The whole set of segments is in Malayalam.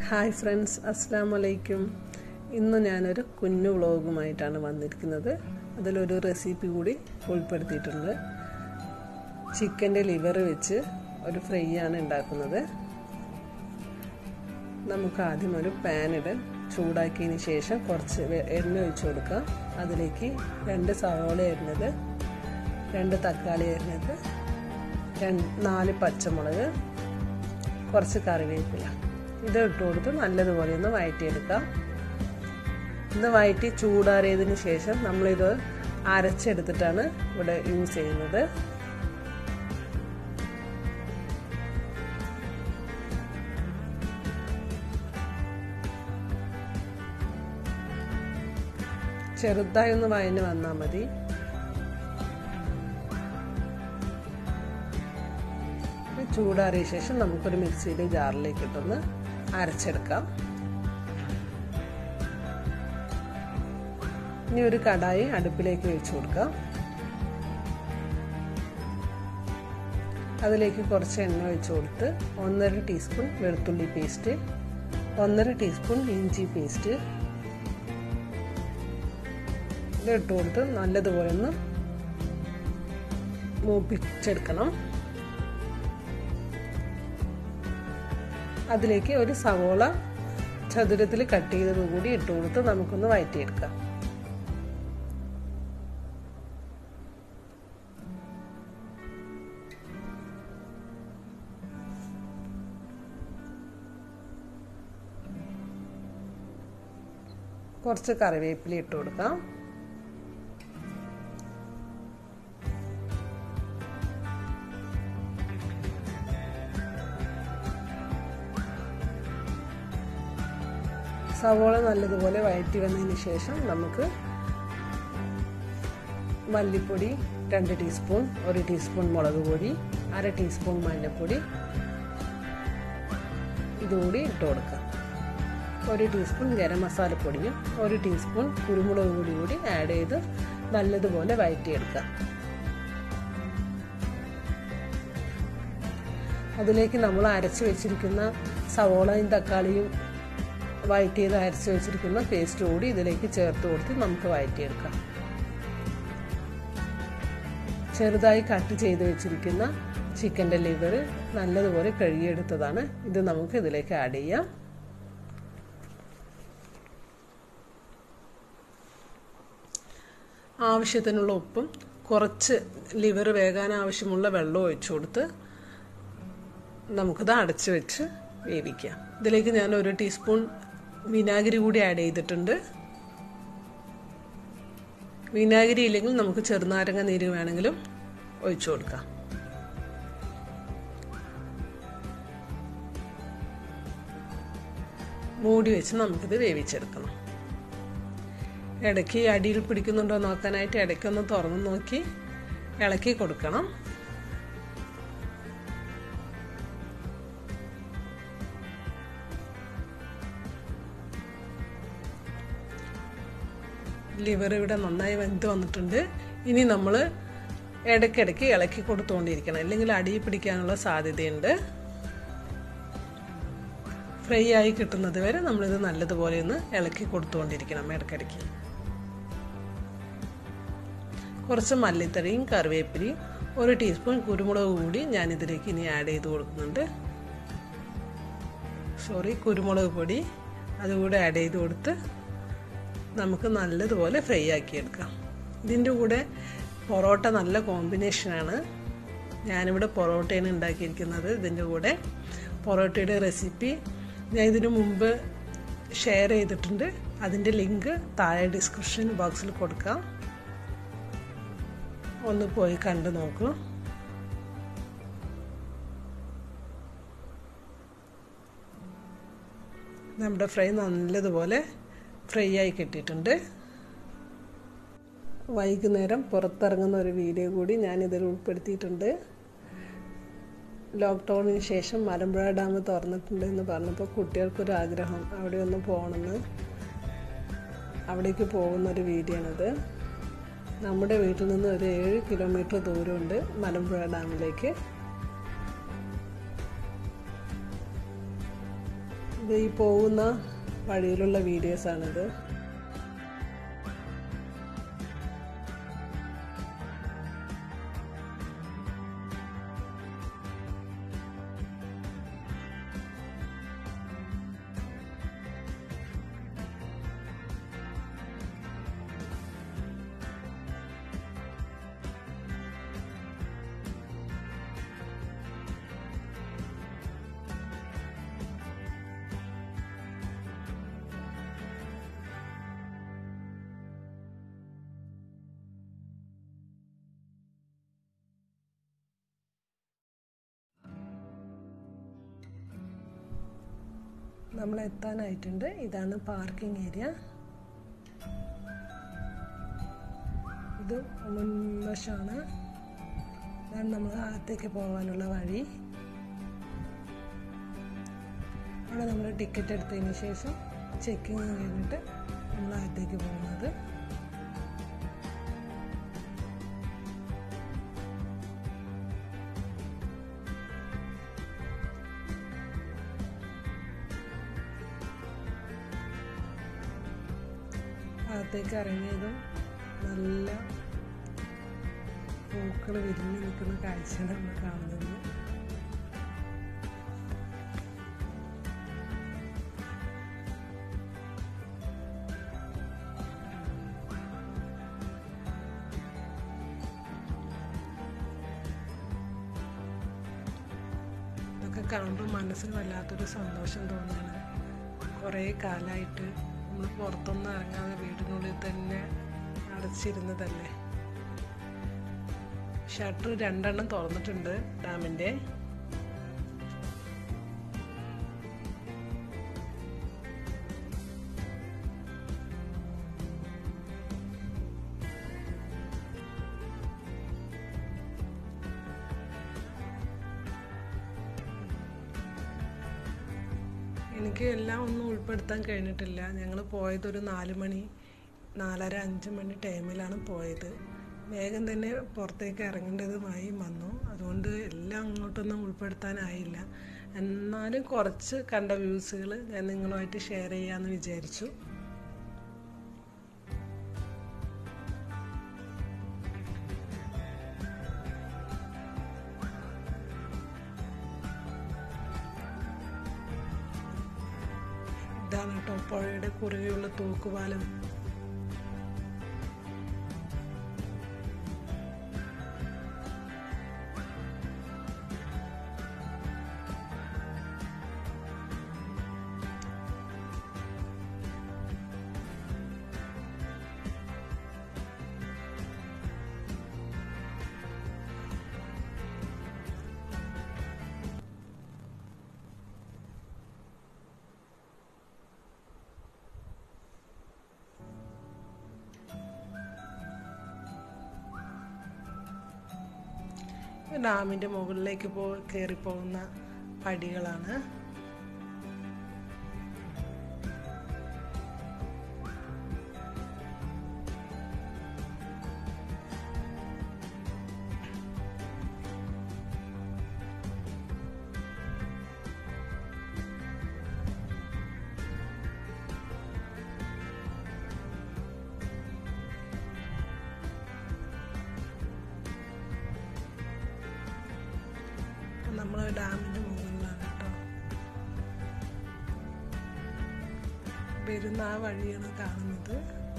ഹായ് ഫ്രണ്ട്സ് അസ്സാം വലൈക്കും ഇന്ന് ഞാനൊരു കുഞ്ഞു വ്ളോഗുമായിട്ടാണ് വന്നിരിക്കുന്നത് അതിലൊരു റെസിപ്പി കൂടി ഉൾപ്പെടുത്തിയിട്ടുണ്ട് ചിക്കൻ്റെ ലിവർ വെച്ച് ഒരു ഫ്രൈ ആണ് ഉണ്ടാക്കുന്നത് നമുക്ക് ആദ്യം ഒരു പാനിട് ചൂടാക്കിയതിന് ശേഷം കുറച്ച് എണ്ണ ഒഴിച്ചു കൊടുക്കാം അതിലേക്ക് രണ്ട് സവോള അരിഞ്ഞത് രണ്ട് തക്കാളി അരിഞ്ഞത് രണ്ട് നാല് പച്ചമുളക് കുറച്ച് കറിവേപ്പില ഇത് ഇട്ട് കൊടുത്ത് നല്ലതുപോലെ ഒന്ന് വഴറ്റിയെടുക്കാം ഇത് വഴറ്റി ചൂടാറിയതിന് ശേഷം നമ്മളിത് അരച്ചെടുത്തിട്ടാണ് ഇവിടെ യൂസ് ചെയ്യുന്നത് ചെറുതായി ഒന്ന് വയന് വന്നാൽ മതി ചൂടാറിയ ശേഷം നമുക്കൊരു മിക്സിയുടെ ജാറിലേക്ക് ഇട്ടൊന്ന് അരച്ചെടുക്കാം ഇനി ഒരു കടായി അടുപ്പിലേക്ക് വെച്ച് കൊടുക്കാം അതിലേക്ക് കുറച്ച് എണ്ണ ഒഴിച്ചു കൊടുത്ത് ഒന്നര ടീസ്പൂൺ വെളുത്തുള്ളി പേസ്റ്റ് ഒന്നര ടീസ്പൂൺ ഇഞ്ചി പേസ്റ്റ് ഇത് ഇട്ട് കൊടുത്ത് നല്ലതുപോലെ ഒന്ന് മൂപ്പിച്ചെടുക്കണം അതിലേക്ക് ഒരു സവോള ചതുരത്തിൽ കട്ട് ചെയ്തത് കൂടി ഇട്ട് കൊടുത്ത് നമുക്കൊന്ന് വഴറ്റിയെടുക്കാം കുറച്ച് കറിവേപ്പില ഇട്ട് കൊടുക്കാം സവോള നല്ലതുപോലെ വഴറ്റി വന്നതിന് ശേഷം നമുക്ക് മല്ലിപ്പൊടി രണ്ട് ടീസ്പൂൺ ഒരു ടീസ്പൂൺ മുളക് പൊടി അര ടീസ്പൂൺ മഞ്ഞൾപ്പൊടി ഇതുകൂടി ഇട്ട് കൊടുക്കാം ഒരു ടീസ്പൂൺ ഗരം മസാലപ്പൊടിയും ഒരു ടീസ്പൂൺ കുരുമുളക് പൊടി കൂടി ആഡ് ചെയ്ത് നല്ലതുപോലെ വഴറ്റിയെടുക്കാം അതിലേക്ക് നമ്മൾ അരച്ച് വെച്ചിരിക്കുന്ന സവോളയും തക്കാളിയും വഴറ്റിയത് അരച്ച് വെച്ചിരിക്കുന്ന പേസ്റ്റ് കൂടി ഇതിലേക്ക് ചേർത്ത് കൊടുത്ത് നമുക്ക് വഴറ്റിയെടുക്കാം ചെറുതായി കട്ട് ചെയ്ത് വെച്ചിരിക്കുന്ന ചിക്കൻ്റെ ലിവർ നല്ലതുപോലെ കഴുകിയെടുത്തതാണ് ഇത് നമുക്ക് ഇതിലേക്ക് ആഡ് ചെയ്യാം ആവശ്യത്തിനുള്ള ഉപ്പും കുറച്ച് ലിവർ വേകാൻ ആവശ്യമുള്ള വെള്ളം ഒഴിച്ചു കൊടുത്ത് നമുക്കിത് അടച്ചു വെച്ച് വേവിക്കാം ഇതിലേക്ക് ഞാൻ ഒരു ടീസ്പൂൺ വിനാഗിരി കൂടി ആഡ് ചെയ്തിട്ടുണ്ട് വിനാഗിരി ഇല്ലെങ്കിൽ നമുക്ക് ചെറുനാരങ്ങ നീര് വേണമെങ്കിലും ഒഴിച്ചു കൊടുക്കാം മൂടി വെച്ച് നമുക്കിത് വേവിച്ചെടുക്കണം ഇടയ്ക്ക് അടിയിൽ പിടിക്കുന്നുണ്ടോ നോക്കാനായിട്ട് ഇടയ്ക്കൊന്ന് തുറന്ന് നോക്കി ഇളക്കി കൊടുക്കണം ലിവർ ഇവിടെ നന്നായി വെന്ത് വന്നിട്ടുണ്ട് ഇനി നമ്മൾ ഇടയ്ക്കിടയ്ക്ക് ഇളക്കി കൊടുത്തുകൊണ്ടിരിക്കണം അല്ലെങ്കിൽ അടിയിൽ പിടിക്കാനുള്ള സാധ്യതയുണ്ട് ഫ്രൈ ആയി കിട്ടുന്നത് വരെ നമ്മളിത് നല്ലതുപോലെ ഒന്ന് ഇളക്കി കൊടുത്തുകൊണ്ടിരിക്കണം ഇടയ്ക്കിടയ്ക്ക് കുറച്ച് മല്ലിത്തറിയും കറിവേപ്പിലയും ഒരു ടീസ്പൂൺ കുരുമുളക് കൂടി ഞാൻ ഇതിലേക്ക് ഇനി ആഡ് ചെയ്ത് കൊടുക്കുന്നുണ്ട് സോറി കുരുമുളക് പൊടി അതുകൂടെ ആഡ് ചെയ്ത് കൊടുത്ത് നമുക്ക് നല്ലതുപോലെ ഫ്രൈ ആക്കിയെടുക്കാം ഇതിൻ്റെ കൂടെ പൊറോട്ട നല്ല കോമ്പിനേഷനാണ് ഞാനിവിടെ പൊറോട്ടയാണ് ഉണ്ടാക്കിയിരിക്കുന്നത് ഇതിൻ്റെ കൂടെ പൊറോട്ടയുടെ റെസിപ്പി ഞാൻ ഇതിനു മുമ്പ് ഷെയർ ചെയ്തിട്ടുണ്ട് അതിൻ്റെ ലിങ്ക് താഴെ ഡിസ്ക്രിപ്ഷൻ ബോക്സിൽ കൊടുക്കാം ഒന്ന് പോയി കണ്ടു നോക്കൂ നമ്മുടെ ഫ്രൈ നല്ലതുപോലെ ഫ്രൈ ആയി കിട്ടിയിട്ടുണ്ട് വൈകുന്നേരം പുറത്തിറങ്ങുന്ന ഒരു വീഡിയോ കൂടി ഞാൻ ഇതിൽ ഉൾപ്പെടുത്തിയിട്ടുണ്ട് ലോക്ക്ഡൗണിന് ശേഷം മലമ്പുഴ ഡാം തുറന്നിട്ടുണ്ട് എന്ന് പറഞ്ഞപ്പോൾ കുട്ടികൾക്കൊരു ആഗ്രഹം അവിടെ ഒന്ന് പോകണമെന്ന് അവിടേക്ക് പോകുന്ന ഒരു വീഡിയോ ആണിത് നമ്മുടെ വീട്ടിൽ നിന്ന് ഒരു ഏഴ് കിലോമീറ്റർ ദൂരമുണ്ട് മലമ്പുഴ ഡാമിലേക്ക് ഇത് ഈ പോകുന്ന വഴിയിലുള്ള വീഡിയോസാണിത് നമ്മൾ എത്താനായിട്ടുണ്ട് ഇതാണ് പാർക്കിംഗ് ഏരിയ ഇത് മുൻവശമാണ് ഇതാണ് നമ്മൾ അകത്തേക്ക് പോകാനുള്ള വഴി അവിടെ നമ്മൾ ടിക്കറ്റ് എടുത്തതിന് ശേഷം ചെക്കിങ് കഴിഞ്ഞിട്ട് നമ്മൾ അകത്തേക്ക് പോകുന്നത് അകത്തേക്ക് ഇറങ്ങിയതും നല്ല പൂക്കൾ വിരിഞ്ഞ് നിൽക്കുന്ന കാഴ്ചയാണ് നമ്മൾ കാണുന്നത് ഇതൊക്കെ കാണുമ്പോൾ മനസ്സിന് വല്ലാത്തൊരു സന്തോഷം തോന്നുകയാണ് കുറേ കാലമായിട്ട് നമ്മൾ പുറത്തൊന്നും ഇറങ്ങാതെ വീടിനുള്ളിൽ തന്നെ അടച്ചിരുന്നതല്ലേ ഷട്ടർ രണ്ടെണ്ണം തുറന്നിട്ടുണ്ട് ഡാമിൻ്റെ എനിക്ക് എല്ലാം ഒന്നും ഉൾപ്പെടുത്താൻ കഴിഞ്ഞിട്ടില്ല ഞങ്ങൾ പോയതൊരു നാല് മണി നാലര അഞ്ച് മണി ടൈമിലാണ് പോയത് വേഗം തന്നെ പുറത്തേക്ക് ഇറങ്ങേണ്ടതുമായി വന്നു അതുകൊണ്ട് എല്ലാം അങ്ങോട്ടൊന്നും ഉൾപ്പെടുത്താനായില്ല എന്നാലും കുറച്ച് കണ്ട വ്യൂസുകൾ ഞാൻ നിങ്ങളുമായിട്ട് ഷെയർ ചെയ്യാമെന്ന് വിചാരിച്ചു ഇതാണ് കേട്ടോ പുഴയുടെ കുറുകെയുള്ള തൂക്കുപാലം ഡാമിൻ്റെ മുകളിലേക്ക് പോ കയറിപ്പോകുന്ന പടികളാണ് നമ്മൾ ഡാമിൻ്റെ മുകളിലാണ് കേട്ടോ വരുന്ന ആ വഴിയാണ് കാണുന്നത്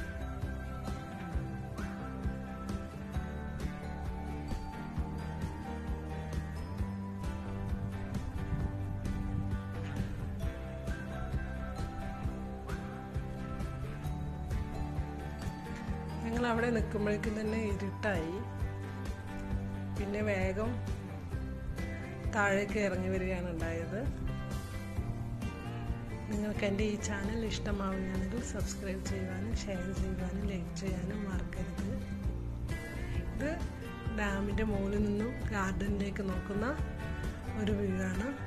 ഞങ്ങൾ അവിടെ നിൽക്കുമ്പോഴേക്കും തന്നെ ഇരുട്ടായി പിന്നെ വേഗം താഴേക്ക് ഇറങ്ങി വരികയാണ് ഉണ്ടായത് നിങ്ങൾക്ക് എൻ്റെ ഈ ചാനൽ ഇഷ്ടമാവുകയാണെങ്കിൽ സബ്സ്ക്രൈബ് ചെയ്യുവാനും ഷെയർ ചെയ്യുവാനും ലൈക്ക് ചെയ്യാനും മറക്കരുത് ഇത് ഡാമിൻ്റെ മുകളിൽ നിന്നും ഗാർഡനിലേക്ക് നോക്കുന്ന ഒരു വ്യൂ ആണ്